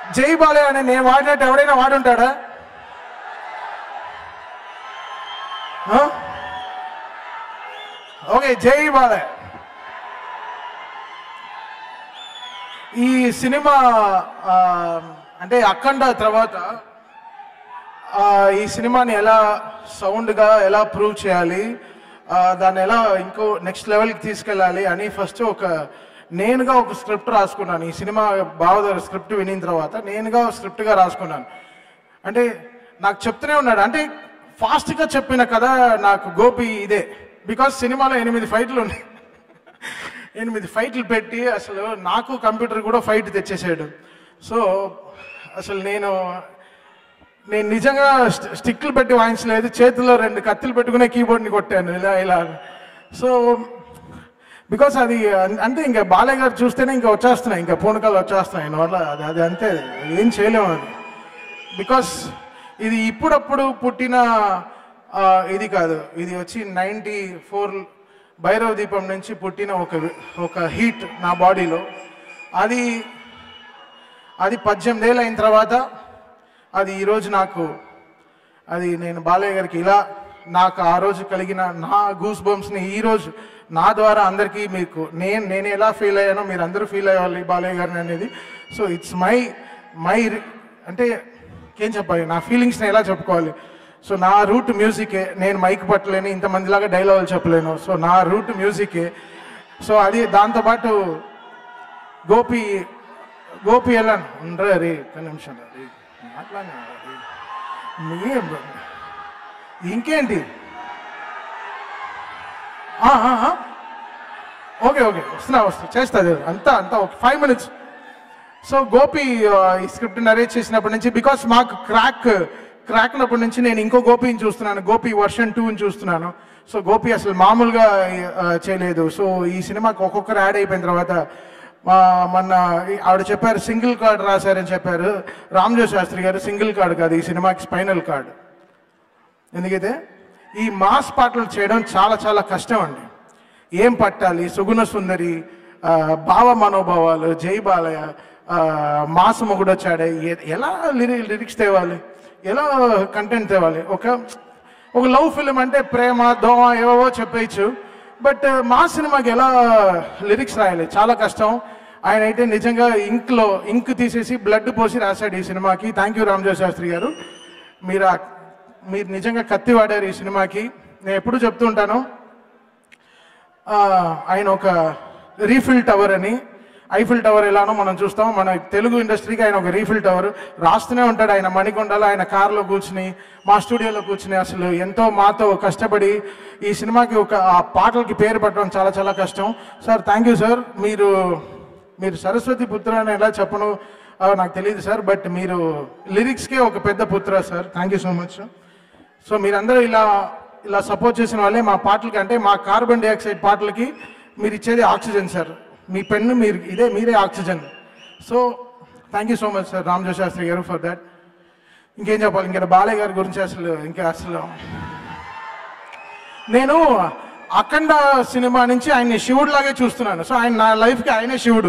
జై బాలే అని నేను వాడినట్టు ఎవడైనా వాడుంటాడా ఆ? ఓకే జై బాలే ఈ సినిమా ఆ, అంటే అఖండ తర్వాత ఆ, ఈ సినిమాని ఎలా సౌండ్గా ఎలా ప్రూవ్ చేయాలి ఆ, దాన్ని ఎలా ఇంకో నెక్స్ట్ లెవెల్కి తీసుకెళ్ళాలి అని ఫస్ట్ ఒక నేనుగా ఒక స్క్రిప్ట్ రాసుకున్నాను ఈ సినిమా బావదర్ స్క్రిప్ట్ వినిన తర్వాత నేనుగా స్క్రిప్ట్గా రాసుకున్నాను అంటే నాకు చెప్తూనే ఉన్నాడు అంటే ఫాస్ట్గా చెప్పిన కథ నాకు గోపి ఇదే బికాస్ సినిమాలో ఎనిమిది ఫైట్లు ఉన్నాయి ఎనిమిది ఫైట్లు పెట్టి అసలు నాకు కంప్యూటర్ కూడా ఫైట్ తెచ్చేసాడు సో అసలు నేను నేను నిజంగా స్టి- స్టిక్లు పెట్టి వాయించలేదు చేతిలో రెండు కత్తులు పెట్టుకునే కీబోర్డ్ని కొట్టాను ఇలా ఇలా సో బికాస్ అది అన్- అంటే ఇంకా బాలయ్య గారు చూస్తేనే ఇంకా వచ్చేస్తున్నాయి ఇంకా పూనకాలు వచ్చేస్తున్నాయి ఆయన వల్ల అది అది అంతే ఏం చేయలేము అది బికాస్ ఇది ఇప్పుడప్పుడు పుట్టిన ఆ, ఇది కాదు ఇది వచ్చి నైంటీ ఫోర్ భైరవ దీపం నుంచి పుట్టిన ఒక ఒక హీట్ నా బాడీలో అది అది పద్దెనిమిది ఏళ్ళు అయిన తర్వాత అది ఈరోజు నాకు అది నేను బాలయ్య గారికి ఇలా నాకు ఆ రోజు కలిగిన నా గూస్ బంప్స్ని ఈరోజు నా ద్వారా అందరికీ మీకు నేను నేను ఎలా ఫీల్ అయ్యానో మీరు అందరూ ఫీల్ అయ్యాలి బాలయ్య గారిని అనేది సో ఇట్స్ మై మై అంటే ఏం చెప్పాలి నా ఫీలింగ్స్ని ఎలా చెప్పుకోవాలి సో నా రూట్ మ్యూజికే నేను మైక్ పట్టలేను ఇంతమందిలాగా డైలాగులు చెప్పలేను సో నా రూట్ మ్యూజికే సో అది దాంతోపాటు గోపి గోపి ఎలా ఉండరా రే ఒక్క నిమిషం రే మాట్లాడినా రే. మీ- ఇంకేంటి ఆ, ఆ, ఆ. ఓకే ఓకే వస్తున్నా వస్తున్నా చేస్తుంది అంతా అంతా okay five minutes so Gopi ఆ, ఈ స్క్రిప్ట్ నరేట్ చేసినప్పటి నుంచి బికాస్ మాకు క్రాక్ క్రాక్ ఉన్నప్పటి నుంచి నేను ఇంకో గోపిని చూస్తున్నాను గోపి వర్షన్ టూని చూస్తున్నాను సో గోపి అసలు మామూలుగా ఆ, చేయలేదు సో ఈ సినిమాకి ఒక్కొక్కరు యాడ్ అయిపోయిన తర్వాత ఆ, మొన్న ఈ- ఆవిడ చెప్పారు సింగిల్ కార్డ్ రాశారని చెప్పారు రామ్జో శాస్త్రి గారు సింగిల్ కార్డ్ కాదు ఈ సినిమాకి స్పైనల్ కార్డ్ ఎందుకైతే ఈ మాస్ పాటలు చేయడం చాలా చాలా కష్టం అండి ఏం పట్టాలి సుగుణ సుందరి ఆ, భావ మనోభావాలు జై బాలయ్య ఆ, మాస్ మొగుడొచ్చాడే ఎ- ఎలా లిరి లిరిక్స్ తేవాలి ఎలా కంటెంట్ తేవాలి ఒక ఒక లవ్ ఫిలిం అంటే ప్రేమ దోమ ఏవో చెప్పేయచ్చు బట్ మా సినిమాకి ఎలా లిరిక్స్ రాయాలి చాలా కష్టం ఆయన అయితే నిజంగా ఇంక్లో ఇంక్ తీసేసి బ్లడ్ పోసి రాశాడు ఈ సినిమాకి థ్యాంక్ యూ రామ్జో శాస్త్రి గారు మీరు ఆ- మీరు నిజంగా కత్తి వాడారు ఈ సినిమాకి నేను ఎప్పుడు చెప్తూ ఉంటాను ఆ, ఆయన ఒక రీఫిల్ టవర్ అని ఐఫిల్ టవర్ ఎలానో మనం చూస్తాం మన తెలుగు ఇండస్ట్రీకి ఆయన ఒక రీఫిల్ టవర్ రాస్తూనే ఉంటాడు ఆయన మణికొండలో ఆయన కార్లో కూర్చుని మా స్టూడియోలో కూర్చుని అసలు ఎంతో మాతో కష్టపడి ఈ సినిమాకి ఒక ఆ పాటలకి పేరు పెట్టడం చాలా చాలా కష్టం సార్ థ్యాంక్ యూ సార్ మీరు మీరు సరస్వతి పుత్ర అని ఎలా చెప్పను ఆ, నాకు తెలియదు సార్ బట్ మీరు లిరిక్స్కే ఒక పెద్ద పుత్ర sir thank you so much so మీరందరూ ఇలా ఇలా సపోర్ట్ చేసిన వాళ్ళే మా పాటలకి అంటే మా కార్బన్ డైఆక్సైడ్ పాటలకి మీరు ఇచ్చేది ఆక్సిజన్ సార్ మీ పెన్ను మీరు ఇదే మీరే oxygen so thank you so much sir Ram Shastri garu for that ఇంకేం చెప్పాలి ఇంకా బాలయ్య గారి గురించి అసలు ఇంకా అసలు నేను అఖండ సినిమా నుంచి ఆయన్ని శివుడిలాగే చూస్తున్నాను సో ఆయన నా లైఫ్కి ఆయనే శివుడు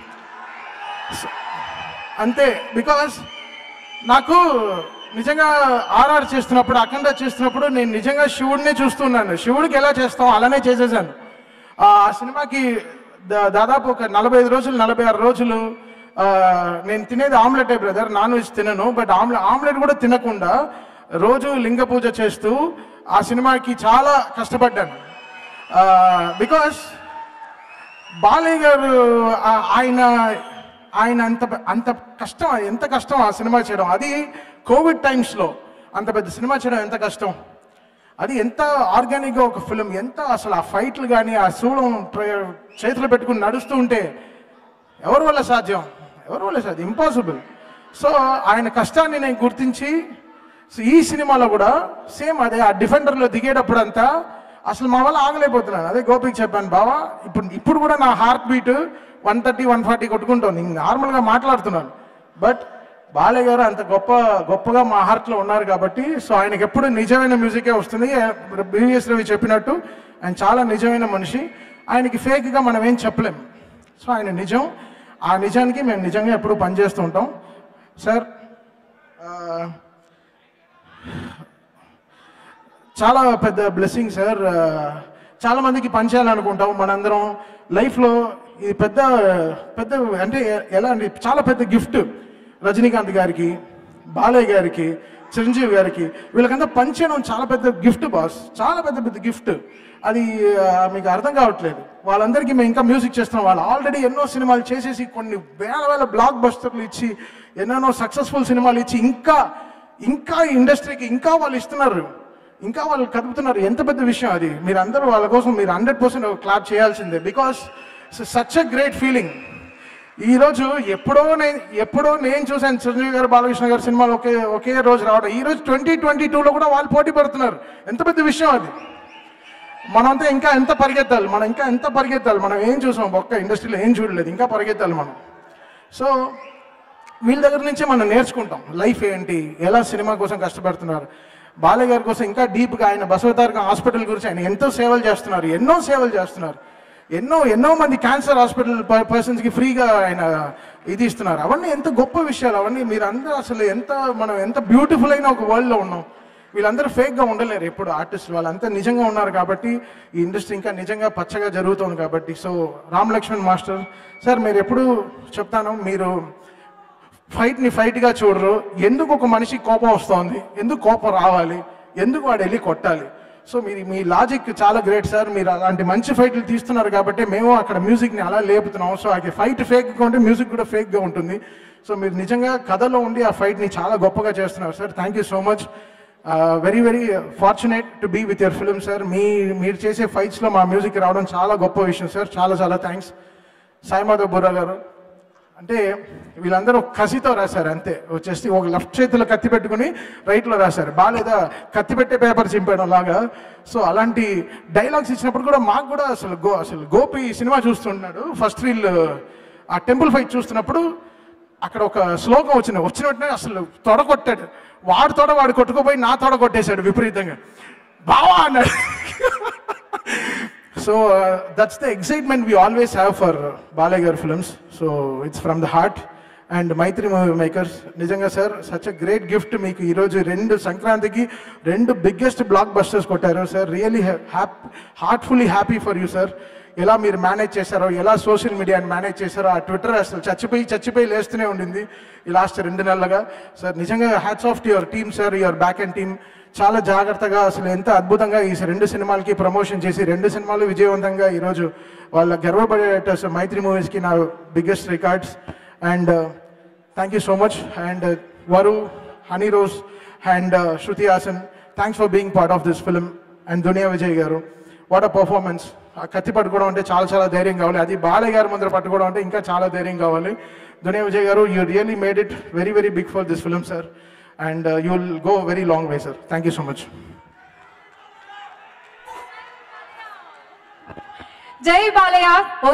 అంతే బికాస్ నాకు నిజంగా ఆర్ఆర్ చేస్తున్నప్పుడు అఖండ చేస్తున్నప్పుడు నేను నిజంగా శివుడినే చూస్తున్నాను శివుడికి ఎలా చేస్తాం అలానే చేసేసాను ఆ సినిమాకి దా- దాదాపు ఒక నలభై ఐదు రోజులు నలభై ఆరు రోజులు ఆ, నేను తినేది ఆమ్లెటే బ్రదర్ నాన్ వెజ్ తినను బట్ ఆమ్లెట్ ఆమ్లెట్ కూడా తినకుండా రోజు లింగ పూజ చేస్తూ ఆ సినిమాకి చాలా కష్టపడ్డాను బికాస్ బాలయ్య గారు ఆ- ఆయన ఆయన అంత అంత కష్టం ఎంత కష్టం ఆ సినిమా చేయడం అది కోవిడ్ టైమ్స్లో అంత పెద్ద సినిమా చేయడం ఎంత కష్టం అది ఎంత ఆర్గానిక్గా ఒక ఫిలిం ఎంత అసలు ఆ ఫైట్లు కానీ ఆ శూలం ప్ర- చేతిలో పెట్టుకుని నడుస్తూ ఉంటే ఎవరి వల్ల సాధ్యం ఎవరి వల్ల సాధ్యం ఇంపాసిబుల్ సో ఆయన కష్టాన్ని నేను గుర్తించి సో ఈ సినిమాలో కూడా సేమ్ అదే ఆ డిఫెండర్లో దిగేటప్పుడు అంతా అసలు మా వల్ల ఆగలేకపోతున్నాను అదే గోపికి చెప్పాను బావా ఇప్పుడు ఇప్పుడు కూడా నా heart beat one thirty one forty కొట్టుకుంటుంది ఇంక నార్మల్గా మాట్లాడుతున్నాను బట్ బాలయ్య గారు అంత గొప్ప గొప్పగా మా హార్ట్లో ఉన్నారు కాబట్టి సో ఆయనకి ఎప్పుడు నిజమైన మ్యూజికే వస్తుంది బివిఎస్ రవి చెప్పినట్టు ఆయన చాలా నిజమైన మనిషి ఆయనకి ఫేక్గా మనం ఏం చెప్పలేం సో ఆయన నిజం ఆ నిజానికి మేము నిజంగా ఎప్పుడు పనిచేస్తూ ఉంటాం సార్ ఆ, చాలా పెద్ద బ్లెస్సింగ్ సార్ ఆ, చాలా మందికి పంచాలనుకుంటాం మనందరం లైఫ్లో ఇది పెద్ద పెద్ద అంటే ఎలా అండి చాలా పెద్ద గిఫ్ట్ రజనీకాంత్ గారికి బాలయ్య గారికి చిరంజీవి గారికి వీళ్ళకంతా పంచడం చాలా పెద్ద గిఫ్ట్ బాస్ చాలా పెద్ద పెద్ద గిఫ్ట్ అది ఆ, మీకు అర్థం కావట్లేదు వాళ్ళందరికీ మేము ఇంకా మ్యూజిక్ చేస్తున్నాం వాళ్ళు ఆల్రెడీ ఎన్నో సినిమాలు చేసేసి కొన్ని వేల వేల బ్లాక్ బస్టర్లు ఇచ్చి ఎన్నెన్నో సక్సెస్ఫుల్ సినిమాలు ఇచ్చి ఇంకా ఇంకా ఈ ఇండస్ట్రీకి ఇంకా వాళ్ళు ఇస్తున్నారు ఇంకా వాళ్ళు కదుపుతున్నారు ఎంత పెద్ద విషయం అది మీరు అందరూ వాళ్ళ కోసం మీరు హండ్రెడ్ పర్సెంట్ క్లాప్ చేయాల్సిందే because such a great feeling ఈ రోజు ఎప్పుడో నేను ఎప్పుడో నేను చూశాను చిరంజీవి గారు బాలకృష్ణ గారు సినిమాలు ఒకే ఒకే రోజు రావడం ఈ రోజు ట్వంటీ ట్వంటీ టూలో కూడా వాళ్ళు పోటీ పడుతున్నారు ఎంత పెద్ద విషయం అది మనంతా ఇంకా ఎంత పరిగెత్తాలి మనం ఇంకా ఎంత పరిగెత్తాలి మనం ఏం చూసాం ఒక్క ఇండస్ట్రీలో ఏం చూడలేదు ఇంకా పరిగెత్తాలి మనం సో వీళ్ళ దగ్గర నుంచే మనం నేర్చుకుంటాం లైఫ్ ఏంటి ఎలా సినిమా కోసం కష్టపడుతున్నారు బాలయ్య గారి కోసం ఇంకా డీప్గా ఆయన బసవతారక హాస్పిటల్ గురించి ఆయన ఎంతో సేవలు చేస్తున్నారు ఎన్నో సేవలు చేస్తున్నారు ఎన్నో ఎన్నో మంది క్యాన్సర్ హాస్పిటల్ పర్సన్స్కి ఫ్రీగా ఆయన ఇది ఇస్తున్నారు అవన్నీ ఎంత గొప్ప విషయాలు అవన్నీ మీరు అందరూ అసలు ఎంత మనం ఎంత బ్యూటిఫుల్ అయిన ఒక వరల్డ్లో ఉన్నాం వీళ్ళందరూ ఫేక్గా ఉండలేరు ఎప్పుడు ఆర్టిస్ట్ వాళ్ళంతా నిజంగా ఉన్నారు కాబట్టి ఈ ఇండస్ట్రీ ఇంకా నిజంగా పచ్చగా జరుగుతుంది కాబట్టి so Ram Lakshman master sir మీరు ఎప్పుడు చెప్తాను మీరు ఫైట్ని ఫైట్గా చూడరు ఎందుకు ఒక మనిషి కోపం వస్తోంది ఎందుకు కోపం రావాలి ఎందుకు వాడు వెళ్ళి కొట్టాలి సో మీరు మీ లాజిక్ చాలా గ్రేట్ సార్ మీరు అలాంటి మంచి ఫైట్లు తీస్తున్నారు కాబట్టి మేము అక్కడ మ్యూజిక్ని అలా లేపుతున్నాం సో అది ఫైట్ ఫేక్గా ఉంటే మ్యూజిక్ కూడా ఫేక్గా ఉంటుంది సో మీరు నిజంగా కథలో ఉండి ఆ ఫైట్ని చాలా గొప్పగా చేస్తున్నారు sir thank you so much very very fortunate to be with your film sir మీ మీరు చేసే ఫైట్స్లో మా మ్యూజిక్ రావడం చాలా గొప్ప విషయం సార్ చాలా చాలా థ్యాంక్స్ సాయిమాధవ్ బుర్రా గారు అంటే వీళ్ళందరూ కసితో రాశారు అంతే వచ్చేసి ఒక లెఫ్ట్ చేతిలో కత్తి పెట్టుకుని రైట్లో రాశారు బాగాలేదా కత్తి పెట్టే పేపర్ చింపేయడం లాగా సో అలాంటి డైలాగ్స్ ఇచ్చినప్పుడు కూడా మాకు కూడా అసలు గో అసలు గోపి ఈ సినిమా చూస్తున్నాడు ఫస్ట్ రీల్ ఆ టెంపుల్ ఫైట్ చూస్తున్నప్పుడు అక్కడ ఒక శ్లోకం వచ్చింది వచ్చిన వెంటనే అసలు తొడ కొట్టాడు వాడు తొడ వాడు కొట్టుకుపోయి నా తొడ కొట్టేశాడు విపరీతంగా బావా అన్నాడు so that's the excitement we always have for Balayya గారి films so it's from the heart and Mythri movie makers నిజంగా sir such a great gift మీకు ఈరోజు రెండు సంక్రాంతికి రెండు బిగ్గెస్ట్ బ్లాక్ బస్టర్స్ కొట్టారు sir really happy heartfully happy for you sir ఎలా మీరు మేనేజ్ చేశారో ఎలా సోషల్ మీడియాని మేనేజ్ చేశారో ఆ ట్విట్టర్ అసలు చచ్చిపోయి చచ్చిపోయి లేస్తూనే ఉండింది ఈ లాస్ట్ రెండు నెలలుగా సార్ నిజంగా hats off to your team sir your back and team చాలా జాగ్రత్తగా అసలు ఎంత అద్భుతంగా ఈ రెండు సినిమాలకి ప్రమోషన్ చేసి రెండు సినిమాలు విజయవంతంగా ఈరోజు వాళ్ళ గర్వపడేట మైత్రి మూవీస్కి నా biggest records and thank you so much and వరు Honey Rose and Shruti Haasan thanks for being part of this film and Duniya Vijay గారు వాట్ అ పర్ఫార్మెన్స్ ఆ కత్తి పట్టుకోవడం అంటే చాలా చాలా ధైర్యం కావాలి అది బాలయ్య గారి ముందర పట్టుకోవడం అంటే ఇంకా చాలా ధైర్యం కావాలి Duniya Vijay garu you really made it very very big for this film sir and you will go very long way sir thank you so much జై బాలయ్య